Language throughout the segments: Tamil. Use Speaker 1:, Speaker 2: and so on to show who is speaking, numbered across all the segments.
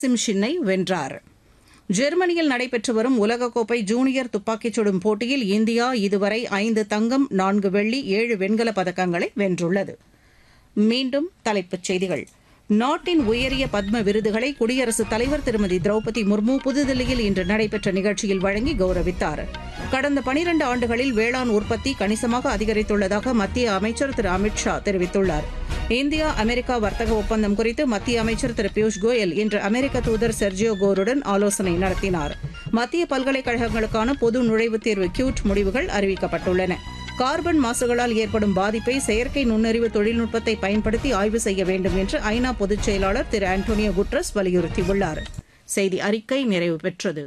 Speaker 1: சிம்ஷினை வென்றார் ஜெர்மனியில் நடைபெற்று வரும் உலகக்கோப்பை ஜூனியர் துப்பாக்கிச் சுடும் போட்டியில் இந்தியா இதுவரை ஐந்து தங்கம் நான்கு வெள்ளி ஏழு வெண்கலப் பதக்கங்களை வென்றுள்ளது மீண்டும் தலைப்புச் செய்திகள் நாட்டின் உயரிய பத்ம விருதுகளை குடியரசுத் தலைவர் திருமதி திரௌபதி முர்மு புதுதில்லியில் இன்று நடைபெற்ற நிகழ்ச்சியில் வழங்கி கௌரவித்தார் கடந்த பனிரண்டு ஆண்டுகளில் வேளாண் உற்பத்தி கணிசமாக அதிகரித்துள்ளதாக மத்திய அமைச்சர் திரு அமித் ஷா தெரிவித்துள்ளார் இந்தியா அமெரிக்கா வர்த்தக ஒப்பந்தம் குறித்து மத்திய அமைச்சர் திரு பியூஷ் கோயல் இன்று அமெரிக்க தூதர் செர்ஜியோ கோருடன் ஆலோசனை நடத்தினார் மத்திய பல்கலைக்கழகங்களுக்கான பொது நுழைவுத் தேர்வு கியூட் முடிவுகள் அறிவிக்கப்பட்டுள்ளன கார்பன் மாசுகளால் ஏற்படும் பாதிப்பை செயற்கை நுண்ணறிவு தொழில்நுட்பத்தை பயன்படுத்தி ஆய்வு செய்ய வேண்டும் என்று ஐநா பொதுச் செயலாளர் திரு ஆண்டோனியோ குட்ரஸ் வலியுறுத்தியுள்ளார் செய்தி அறிக்கை நிறைவு பெற்றது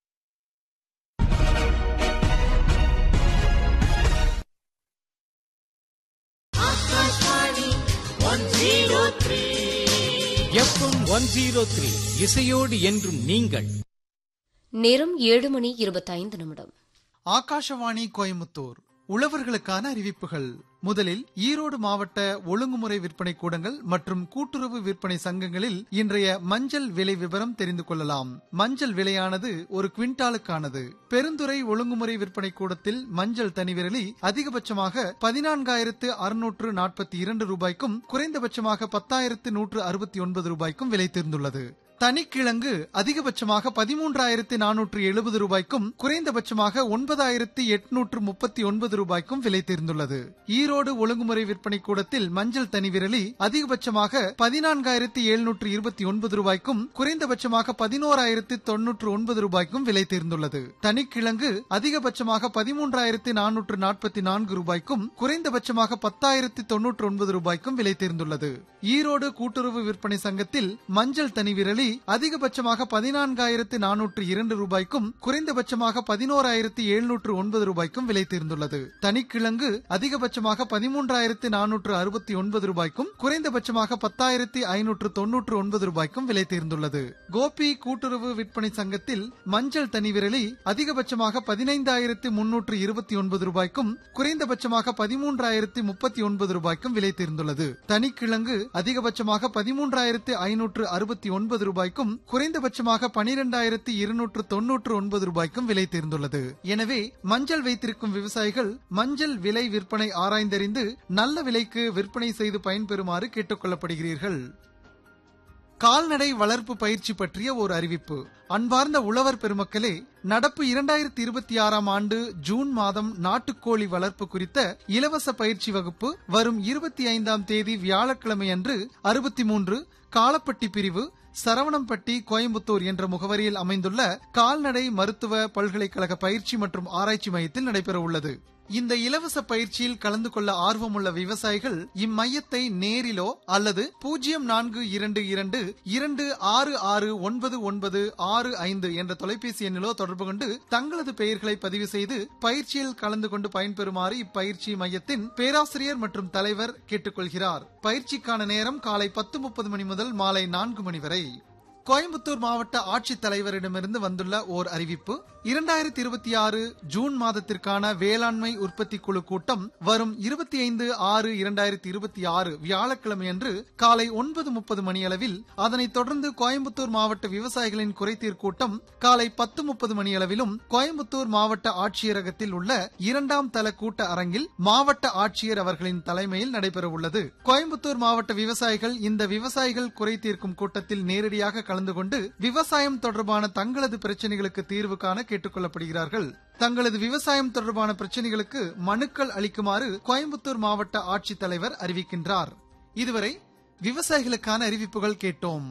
Speaker 2: எஃப்எம் ஒன் ஜீரோ த்ரீ இசையோடு என்றும் நீங்கள்
Speaker 3: நேரம் ஏழு மணி இருபத்தைந்து நிமிடம்
Speaker 4: ஆகாஷவாணி கோயமுத்தூர் உழவர்களுக்கான அறிவிப்புகள் முதலில் ஈரோடு மாவட்ட ஒழுங்குமுறை விற்பனை கூடங்கள் மற்றும் கூட்டுறவு விற்பனை சங்கங்களில் இன்றைய மஞ்சள் விலை விவரம் தெரிந்து கொள்ளலாம் மஞ்சள் விலையானது ஒரு குவிண்டாலுக்கானது பெருந்துறை ஒழுங்குமுறை விற்பனை கூடத்தில் மஞ்சள் தனிவிரலி அதிகபட்சமாக பதினான்காயிரத்து அறுநூற்று நாற்பத்தி இரண்டு ரூபாய்க்கும் குறைந்தபட்சமாக பத்தாயிரத்து நூற்று அறுபத்தி ஒன்பது ரூபாய்க்கும் விலை தேர்ந்துள்ளது தனிக்கிழங்கு அதிகபட்சமாக பதிமூன்றாயிரத்தி நானூற்று எழுபது ரூபாய்க்கும் குறைந்தபட்சமாக ஒன்பதாயிரத்தி எட்நூற்று முப்பத்தி ஒன்பது ரூபாய்க்கும் விலை தேர்ந்துள்ளது ஈரோடு ஒழுங்குமுறை விற்பனை கூடத்தில் மஞ்சள் தனி விரலி அதிகபட்சமாக பதினான்காயிரத்தி எழுநூற்று இருபத்தி ஒன்பது ரூபாய்க்கும் குறைந்தபட்சமாக பதினோராயிரத்தி தொன்னூற்று ஒன்பது ரூபாய்க்கும் விலை தேர்ந்துள்ளது தனிக்கிழங்கு அதிகபட்சமாக பதிமூன்றாயிரத்தி நானூற்று நாற்பத்தி நான்கு ரூபாய்க்கும் குறைந்தபட்சமாக பத்தாயிரத்தி தொன்னூற்று ஒன்பது ரூபாய்க்கும் விலை தேர்ந்துள்ளது ஈரோடு கூட்டுறவு விற்பனை சங்கத்தில் மஞ்சள் தனி விரலி அதிகபட்சமாக பதினான்காயிரத்து நானூற்று இரண்டு ரூபாய்க்கும் குறைந்தபட்சமாக பதினோராயிரத்தி எழுநூற்று ஒன்பது ரூபாய்க்கும் விலை தேர்ந்துள்ளது தனிக்கிழங்கு அதிகபட்சமாக பதிமூன்றாயிரத்து நானூற்று அறுபத்தி ஒன்பது ரூபாய்க்கும் குறைந்தபட்சமாக பத்தாயிரத்தி ஐநூற்று தொன்னூற்று ஒன்பது ரூபாய்க்கும் விலை தேர்ந்துள்ளது கோபி கூட்டுறவு விற்பனை சங்கத்தில் மஞ்சள் தனி விரலி அதிகபட்சமாக பதினைந்தாயிரத்து முன்னூற்று இருபத்தி ஒன்பது ரூபாய்க்கும் குறைந்தபட்சமாக பதிமூன்றாயிரத்தி முப்பத்தி ஒன்பது ரூபாய்க்கும் விலை தேர்ந்துள்ளது தனிக்கிழங்கு அதிகபட்சமாக பதிமூன்றாயிரத்து ஐநூற்று அறுபத்தி ஒன்பது ரூபாய்க்கும் குறைந்தபட்சமாக பனிரெண்டாயிரத்தி இருநூற்று தொன்னூற்று ஒன்பது ரூபாய்க்கும் விலை தேர்ந்துள்ளது எனவே மஞ்சள் வைத்திருக்கும் விவசாயிகள் மஞ்சள் விலை விற்பனை ஆராய்ந்தறிந்து நல்ல விலைக்கு விற்பனை செய்து பயன்பெறுமாறு கேட்டுக் கொள்ளப்படுகிறீர்கள் கால்நடை வளர்ப்பு பயிற்சி பற்றிய ஒரு அறிவிப்பு அன்பார்ந்த உழவர் பெருமக்களே நடப்பு இரண்டாயிரத்தி இருபத்தி ஆறாம் ஆண்டு ஜூன் மாதம் நாட்டுக்கோழி வளர்ப்பு குறித்த இலவச பயிற்சி வகுப்பு வரும் இருபத்தி ஐந்தாம் தேதி வியாழக்கிழமை அன்று அறுபத்தி மூன்று காலப்பட்டி பிரிவு சரவணம்பட்டி கோயம்புத்தூர் என்ற முகவரியில் அமைந்துள்ள கால்நடை மருத்துவ பல்கலைக்கழக பயிற்சி மற்றும் ஆராய்ச்சி மையத்தில் நடைபெற உள்ளது இந்த இலவச பயிற்சியில் கலந்து கொள்ள ஆர்வமுள்ள விவசாயிகள் இம்மையத்தை நேரிலோ அல்லது பூஜ்ஜியம் நான்கு இரண்டு இரண்டு இரண்டு ஆறு ஆறு ஒன்பது ஒன்பது ஆறு ஐந்து என்ற தொலைபேசி எண்ணிலோ தொடர்பு கொண்டு தங்களது பெயர்களை பதிவு செய்து பயிற்சியில் கலந்து கொண்டு பயன்பெறுமாறு இப்பயிற்சி மையத்தின் பேராசிரியர் மற்றும் தலைவர் கேட்டுக்கொள்கிறார் பயிற்சிக்கான நேரம் காலை பத்து முப்பது மணி முதல் மாலை நான்கு மணி வரை கோயம்புத்தூர் மாவட்ட ஆட்சித்தலைவரிடமிருந்து வந்துள்ள ஓர் அறிவிப்பு இரண்டாயிரத்தி இருபத்தி ஆறு ஜூன் மாதத்திற்கான வேளாண்மை உற்பத்தி குழு கூட்டம் வரும் இருபத்தி ஐந்து ஆறு இரண்டாயிரத்தி இருபத்தி ஆறு வியாழக்கிழமை அன்று காலை ஒன்பது முப்பது மணியளவில் அதனைத் தொடர்ந்து கோயம்புத்தூர் மாவட்ட விவசாயிகளின் குறைதீர் கூட்டம் காலை பத்து முப்பது மணியளவிலும் கோயம்புத்தூர் மாவட்ட ஆட்சியரகத்தில் உள்ள இரண்டாம் தள கூட்ட அரங்கில் மாவட்ட ஆட்சியர் அவர்களின் தலைமையில் நடைபெற உள்ளது கோயம்புத்தூர் மாவட்ட விவசாயிகள் இந்த விவசாயிகள் குறை தீர்க்கும் கூட்டத்தில் நேரடியாக கலந்து கொண்டு விவசாயம் தொடர்பான தங்களது பிரச்சனைகளுக்கு தீர்வு காண கேட்டுக் கொள்ளப்படுகிறார்கள் தங்களது விவசாயம் தொடர்பான பிரச்சனைகளுக்கு மனுக்கள் அளிக்குமாறு கோயம்புத்தூர் மாவட்ட ஆட்சித்தலைவர் அறிவிக்கின்றார் இதுவரை விவசாயிகளுக்கான அறிவிப்புகள் கேட்டோம்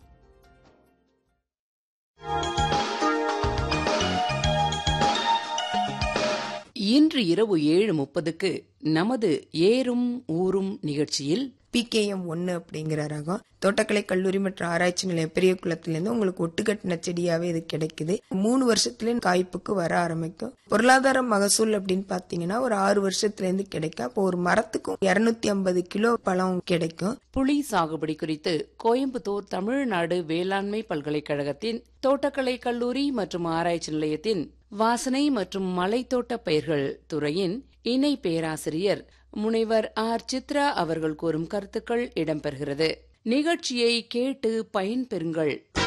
Speaker 5: இன்று இரவு ஏழு முப்பதுக்கு நமது ஏறும் ஊரும் நிகழ்ச்சியில்
Speaker 6: பிகேஎம் ஒன்று அப்படிங்கிற ரகம் தோட்டக்கலை கல்லூரி மற்றும் ஆராய்ச்சி நிலையம் பெரிய குளத்திலேருந்து உங்களுக்கு ஒட்டுக்கட்டின செடியாவே இது கிடைக்குது மூணு வருஷத்துல காய்ப்புக்கு வர ஆரம்பிக்கும் பொருளாதார மகசூல் அப்படின்னு பாத்தீங்கன்னா ஒரு ஆறு வருஷத்துல இருந்து கிடைக்கும் அப்போ ஒரு மரத்துக்கும் இருநூத்தி ஐம்பது கிலோ பழம் கிடைக்கும்
Speaker 5: புளி சாகுபடி குறித்து கோயம்புத்தூர் தமிழ்நாடு வேளாண்மை பல்கலைக்கழகத்தின் தோட்டக்கலை கல்லூரி மற்றும் ஆராய்ச்சி நிலையத்தின் வாசனை மற்றும் மலைத்தோட்ட பயிர்கள் துறையின் இணை பேராசிரியர் முனைவர் ஆர் சித்ரா அவர்கள் கூறும் கருத்துக்கள் இடம்பெறுகிறது நிகழ்ச்சியை கேட்டு பயன்பெறுங்கள்